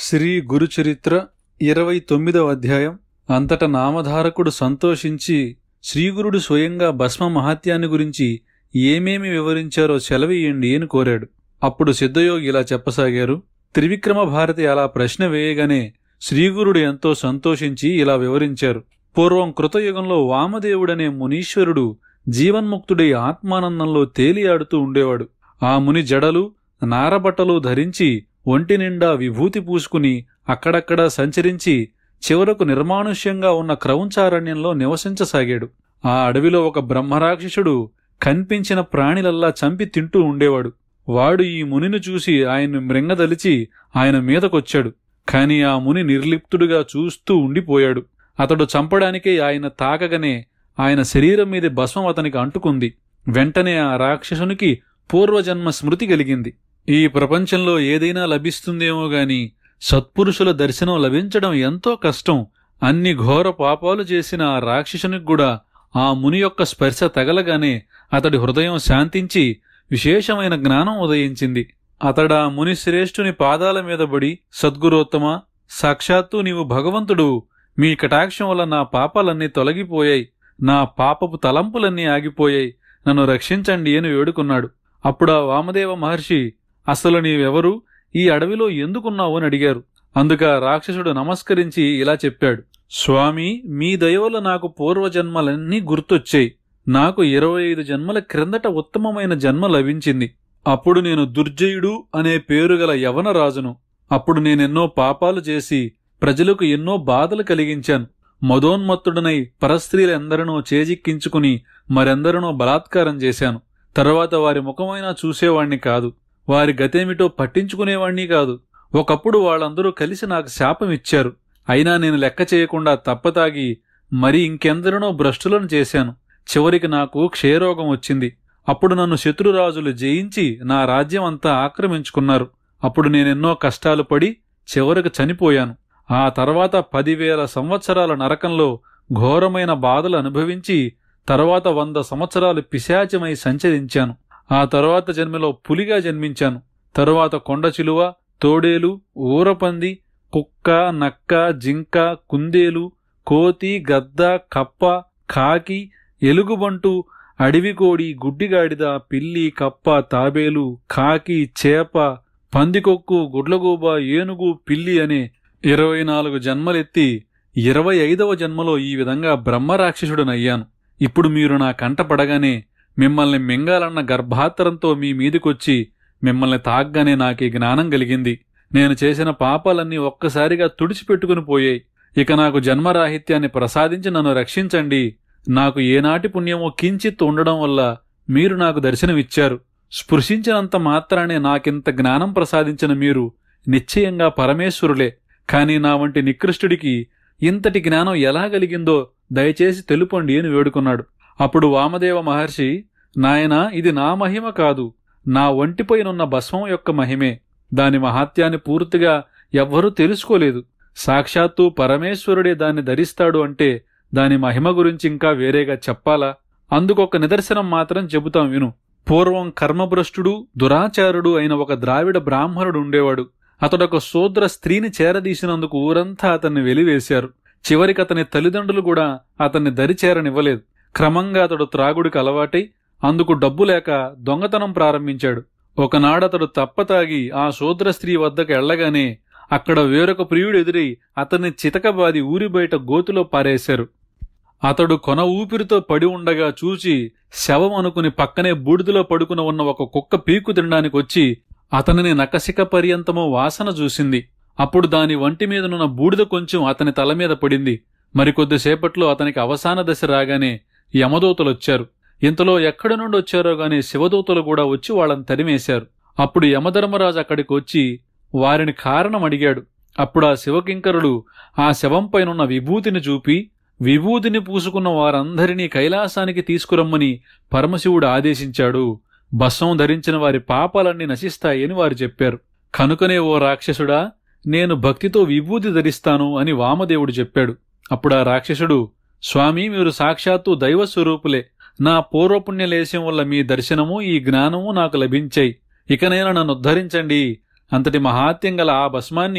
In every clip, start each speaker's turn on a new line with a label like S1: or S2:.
S1: శ్రీ గురుచరిత్ర ఇరవై తొమ్మిదవ అధ్యాయం అంతట నామధారకుడు సంతోషించి శ్రీగురుడు స్వయంగా భస్మ మహాత్యాన్ని గురించి ఏమేమి వివరించారో సెలవీయండి అని కోరాడు అప్పుడు సిద్ధయోగి ఇలా చెప్పసాగారు త్రివిక్రమ భారతి అలా ప్రశ్న వేయగానే శ్రీగురుడు ఎంతో సంతోషించి ఇలా వివరించారు పూర్వం కృతయుగంలో వామదేవుడనే మునీశ్వరుడు జీవన్ముక్తుడై ఆత్మానందంలో తేలియాడుతూ ఉండేవాడు ఆ ముని జడలు నారబట్టలు ధరించి ఒంటి నిండా విభూతి పూసుకుని అక్కడక్కడా సంచరించి చివరకు నిర్మానుష్యంగా ఉన్న క్రౌంచారణ్యంలో నివసించసాగాడు ఆ అడవిలో ఒక బ్రహ్మరాక్షసుడు కనిపించిన ప్రాణిలల్లా చంపి తింటూ ఉండేవాడు వాడు ఈ మునిని చూసి ఆయన్ని మృంగదలిచి ఆయన మీదకొచ్చాడు కాని ఆ ముని నిర్లిప్తుడుగా చూస్తూ ఉండిపోయాడు అతడు చంపడానికే ఆయన తాకగనే ఆయన శరీరం మీద భస్మం అతనికి అంటుకుంది వెంటనే ఆ రాక్షసునికి పూర్వజన్మ స్మృతి కలిగింది ఈ ప్రపంచంలో ఏదైనా లభిస్తుందేమో గాని సత్పురుషుల దర్శనం లభించడం ఎంతో కష్టం అన్ని ఘోర పాపాలు చేసిన ఆ రాక్షసునికి కూడా ఆ ముని యొక్క స్పర్శ తగలగానే అతడి హృదయం శాంతించి విశేషమైన జ్ఞానం ఉదయించింది అతడా ముని శ్రేష్ఠుని పాదాల మీద పడి సద్గురోత్తమ సాక్షాత్తు నీవు భగవంతుడు మీ కటాక్షం వల్ల నా పాపాలన్నీ తొలగిపోయాయి నా పాపపు తలంపులన్నీ ఆగిపోయాయి నన్ను రక్షించండి అని వేడుకున్నాడు అప్పుడు ఆ వామదేవ మహర్షి అసలు నీవెవరు ఈ అడవిలో ఎందుకున్నావు అని అడిగారు అందుక రాక్షసుడు నమస్కరించి ఇలా చెప్పాడు స్వామి మీ దయవల్ల నాకు పూర్వజన్మలన్నీ గుర్తొచ్చాయి నాకు ఇరవై ఐదు జన్మల క్రిందట ఉత్తమమైన జన్మ లభించింది అప్పుడు నేను దుర్జయుడు అనే పేరు గల యవన రాజును అప్పుడు నేనెన్నో పాపాలు చేసి ప్రజలకు ఎన్నో బాధలు కలిగించాను మదోన్మత్తుడనై పరస్త్రీలెందరినో చేజిక్కించుకుని మరెందరినో బలాత్కారం చేశాను తర్వాత వారి ముఖమైనా చూసేవాణ్ణి కాదు వారి గతేమిటో పట్టించుకునేవాణ్ణి కాదు ఒకప్పుడు వాళ్ళందరూ కలిసి నాకు శాపం ఇచ్చారు అయినా నేను లెక్క చేయకుండా తప్పతాగి మరి ఇంకెందరినో భ్రష్టులను చేశాను చివరికి నాకు క్షయరోగం వచ్చింది అప్పుడు నన్ను శత్రురాజులు జయించి నా రాజ్యం అంతా ఆక్రమించుకున్నారు అప్పుడు నేనెన్నో కష్టాలు పడి చివరికి చనిపోయాను ఆ తర్వాత పదివేల సంవత్సరాల నరకంలో ఘోరమైన బాధలు అనుభవించి తర్వాత వంద సంవత్సరాలు పిశాచమై సంచరించాను ఆ తరువాత జన్మలో పులిగా జన్మించాను తరువాత కొండ చిలువ తోడేలు ఊరపంది కుక్క నక్క జింక కుందేలు కోతి గద్ద కప్ప కాకి ఎలుగుబంటు అడవికోడి గుడ్డిగాడిద పిల్లి కప్ప తాబేలు కాకి చేప పందికొక్కు గుడ్లగూబ ఏనుగు పిల్లి అనే ఇరవై నాలుగు జన్మలెత్తి ఇరవై ఐదవ జన్మలో ఈ విధంగా బ్రహ్మరాక్షసుడనయ్యాను ఇప్పుడు మీరు నా కంట పడగానే మిమ్మల్ని మింగాలన్న గర్భాత్తరంతో మీ మీదికొచ్చి మిమ్మల్ని తాగ్గానే నాకీ జ్ఞానం కలిగింది నేను చేసిన పాపాలన్నీ ఒక్కసారిగా తుడిచిపెట్టుకుని పోయాయి ఇక నాకు జన్మరాహిత్యాన్ని ప్రసాదించి నన్ను రక్షించండి నాకు ఏనాటి పుణ్యమో కించిత్ ఉండడం వల్ల మీరు నాకు దర్శనమిచ్చారు స్పృశించినంత మాత్రానే నాకింత జ్ఞానం ప్రసాదించిన మీరు నిశ్చయంగా పరమేశ్వరులే కాని నా వంటి నికృష్టుడికి ఇంతటి జ్ఞానం ఎలా కలిగిందో దయచేసి తెలుపండి అని వేడుకున్నాడు అప్పుడు వామదేవ మహర్షి నాయనా ఇది నా మహిమ కాదు నా ఒంటిపైనున్న భస్మం యొక్క మహిమే దాని మహాత్యాన్ని పూర్తిగా ఎవ్వరూ తెలుసుకోలేదు సాక్షాత్తు పరమేశ్వరుడే దాన్ని ధరిస్తాడు అంటే దాని మహిమ గురించి ఇంకా వేరేగా చెప్పాలా అందుకొక నిదర్శనం మాత్రం చెబుతాం విను పూర్వం కర్మభ్రష్టుడు దురాచారుడు అయిన ఒక ద్రావిడ బ్రాహ్మణుడు ఉండేవాడు అతడొక శూద్ర స్త్రీని చేరదీసినందుకు ఊరంతా అతన్ని వెలివేశారు చివరికి అతని తల్లిదండ్రులు కూడా అతన్ని దరిచేరనివ్వలేదు క్రమంగా అతడు త్రాగుడికి అలవాటై అందుకు డబ్బు లేక దొంగతనం ప్రారంభించాడు ఒకనాడతడు తప్పతాగి ఆ శూద్ర స్త్రీ వద్దకు ఎళ్లగానే అక్కడ వేరొక ప్రియుడు ఎదురై అతన్ని చితకబాది ఊరి బయట గోతులో పారేశారు అతడు కొన ఊపిరితో పడి ఉండగా చూచి శవం అనుకుని పక్కనే బూడిదలో పడుకుని ఉన్న ఒక కుక్క పీకు తినడానికి వచ్చి అతనిని నకసిక పర్యంతమో వాసన చూసింది అప్పుడు దాని వంటి మీదనున్న బూడిద కొంచెం అతని తల మీద పడింది మరికొద్దిసేపట్లో అతనికి అవసాన దశ రాగానే యమదూతలొచ్చారు ఇంతలో ఎక్కడి నుండి వచ్చారో గాని శివదూతలు కూడా వచ్చి వాళ్ళని తరిమేశారు అప్పుడు యమధర్మరాజు అక్కడికి వచ్చి వారిని కారణం అడిగాడు అప్పుడు ఆ శివకింకరుడు ఆ శవంపైనున్న విభూతిని చూపి విభూతిని పూసుకున్న వారందరినీ కైలాసానికి తీసుకురమ్మని పరమశివుడు ఆదేశించాడు భస్వం ధరించిన వారి పాపాలన్నీ నశిస్తాయని వారు చెప్పారు కనుకనే ఓ రాక్షసుడా నేను భక్తితో విభూతి ధరిస్తాను అని వామదేవుడు చెప్పాడు అప్పుడు ఆ రాక్షసుడు స్వామి మీరు సాక్షాత్తు దైవస్వరూపులే నా పూర్వపుణ్యలేశం వల్ల మీ దర్శనము ఈ జ్ఞానము నాకు లభించాయి ఇకనైనా నన్ను ఉద్ధరించండి అంతటి మహాత్యం గల ఆ భస్మాన్ని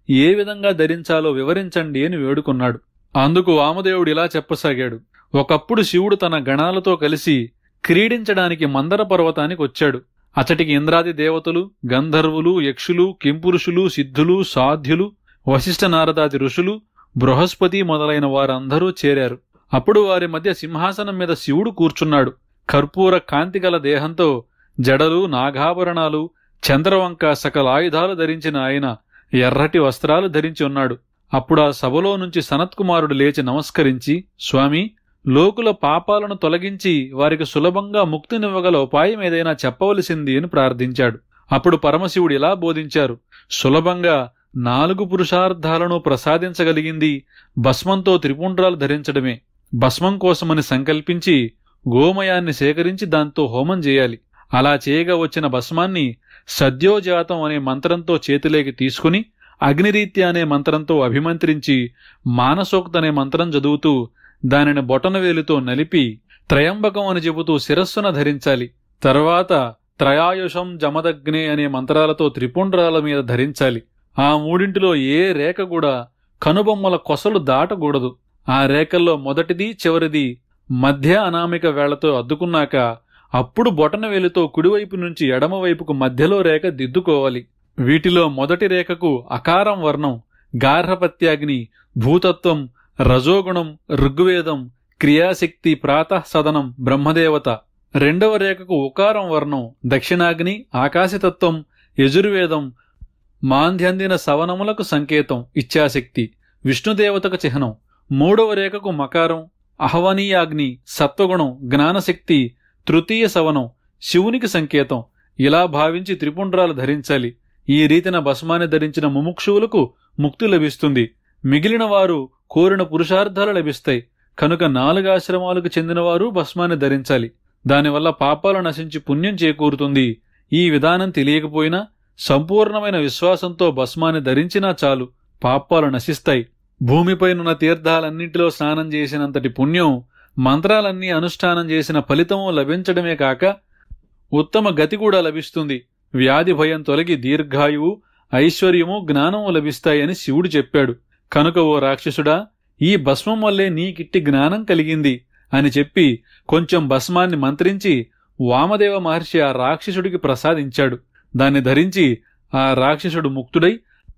S1: ఏ విధంగా ధరించాలో వివరించండి అని వేడుకున్నాడు అందుకు వామదేవుడు ఇలా చెప్పసాగాడు ఒకప్పుడు శివుడు తన గణాలతో కలిసి క్రీడించడానికి మందర పర్వతానికి వచ్చాడు అచటికి ఇంద్రాది దేవతలు గంధర్వులు యక్షులు కింపురుషులు సిద్ధులు సాధ్యులు వశిష్ఠ నారదాది ఋషులు బృహస్పతి మొదలైన వారందరూ చేరారు అప్పుడు వారి మధ్య సింహాసనం మీద శివుడు కూర్చున్నాడు కర్పూర కాంతిగల దేహంతో జడలు నాగాభరణాలు చంద్రవంక సకల ఆయుధాలు ధరించిన ఆయన ఎర్రటి వస్త్రాలు ధరించి ఉన్నాడు అప్పుడు ఆ సభలో నుంచి సనత్కుమారుడు లేచి నమస్కరించి స్వామి లోకుల పాపాలను తొలగించి వారికి సులభంగా ముక్తినివ్వగల ఉపాయం ఏదైనా చెప్పవలసింది అని ప్రార్థించాడు అప్పుడు పరమశివుడు ఇలా బోధించారు సులభంగా నాలుగు పురుషార్థాలను ప్రసాదించగలిగింది భస్మంతో త్రిపుండ్రాలు ధరించడమే భస్మం కోసమని సంకల్పించి గోమయాన్ని సేకరించి దాంతో హోమం చేయాలి అలా చేయగా వచ్చిన భస్మాన్ని సద్యోజాతం అనే మంత్రంతో చేతిలోకి తీసుకుని అగ్నిరీత్య అనే మంత్రంతో అభిమంత్రించి మానసోక్త అనే మంత్రం చదువుతూ దానిని బొటనవేలుతో నలిపి త్రయంబకం అని చెబుతూ శిరస్సున ధరించాలి తర్వాత త్రయాయుషం జమదగ్నే అనే మంత్రాలతో త్రిపుండ్రాల మీద ధరించాలి ఆ మూడింటిలో ఏ రేఖ కూడా కనుబొమ్మల కొసలు దాటకూడదు ఆ రేఖల్లో మొదటిది చివరిది మధ్య అనామిక వేళ్లతో అద్దుకున్నాక అప్పుడు బొటనవేలుతో కుడివైపు నుంచి ఎడమవైపుకు మధ్యలో రేఖ దిద్దుకోవాలి వీటిలో మొదటి రేఖకు అకారం వర్ణం గార్హపత్యాగ్ని భూతత్వం రజోగుణం ఋగ్వేదం క్రియాశక్తి ప్రాతః సదనం బ్రహ్మదేవత రెండవ రేఖకు ఉకారం వర్ణం దక్షిణాగ్ని ఆకాశతత్వం యజుర్వేదం మాంద్యందిన సవనములకు సంకేతం ఇచ్ఛాశక్తి విష్ణుదేవతకు చిహ్నం మూడవ రేఖకు మకారం అహవనీయాగ్ని సత్వగుణం జ్ఞానశక్తి తృతీయ సవనం శివునికి సంకేతం ఇలా భావించి త్రిపుండ్రాలు ధరించాలి ఈ రీతిన భస్మాన్ని ధరించిన ముముక్షువులకు ముక్తి లభిస్తుంది మిగిలిన వారు కోరిన పురుషార్థాలు లభిస్తాయి కనుక నాలుగు ఆశ్రమాలకు చెందినవారు భస్మాన్ని ధరించాలి దానివల్ల పాపాలు నశించి పుణ్యం చేకూరుతుంది ఈ విధానం తెలియకపోయినా సంపూర్ణమైన విశ్వాసంతో భస్మాన్ని ధరించినా చాలు పాపాలు నశిస్తాయి భూమిపైనున్న తీర్థాలన్నింటిలో స్నానం చేసినంతటి పుణ్యం మంత్రాలన్నీ అనుష్ఠానం చేసిన ఫలితము లభించడమే కాక ఉత్తమ గతి కూడా లభిస్తుంది వ్యాధి భయం తొలగి దీర్ఘాయువు ఐశ్వర్యము జ్ఞానము లభిస్తాయని శివుడు చెప్పాడు కనుక ఓ రాక్షసుడా ఈ భస్మం వల్లే నీకిట్టి జ్ఞానం కలిగింది అని చెప్పి కొంచెం భస్మాన్ని మంత్రించి వామదేవ మహర్షి ఆ రాక్షసుడికి ప్రసాదించాడు దాన్ని ధరించి ఆ రాక్షసుడు ముక్తుడై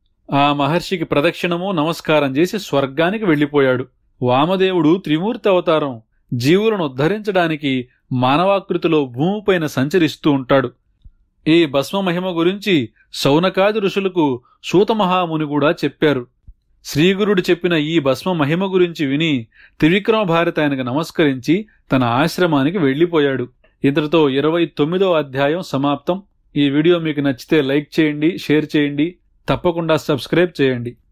S1: ఆ మహర్షికి ప్రదక్షిణము నమస్కారం చేసి స్వర్గానికి వెళ్ళిపోయాడు వామదేవుడు త్రిమూర్తి అవతారం జీవులను ఉద్ధరించడానికి మానవాకృతిలో భూమిపైన సంచరిస్తూ ఉంటాడు ఈ భస్మ మహిమ గురించి సౌనకాది ఋషులకు సూతమహాముని కూడా చెప్పారు శ్రీగురుడు చెప్పిన ఈ భస్మ మహిమ గురించి విని త్రివిక్రమ భారతి ఆయనకు నమస్కరించి తన ఆశ్రమానికి వెళ్ళిపోయాడు ఇంతటితో ఇరవై తొమ్మిదో అధ్యాయం సమాప్తం ఈ వీడియో మీకు నచ్చితే లైక్ చేయండి షేర్ చేయండి తప్పకుండా సబ్స్క్రైబ్ చేయండి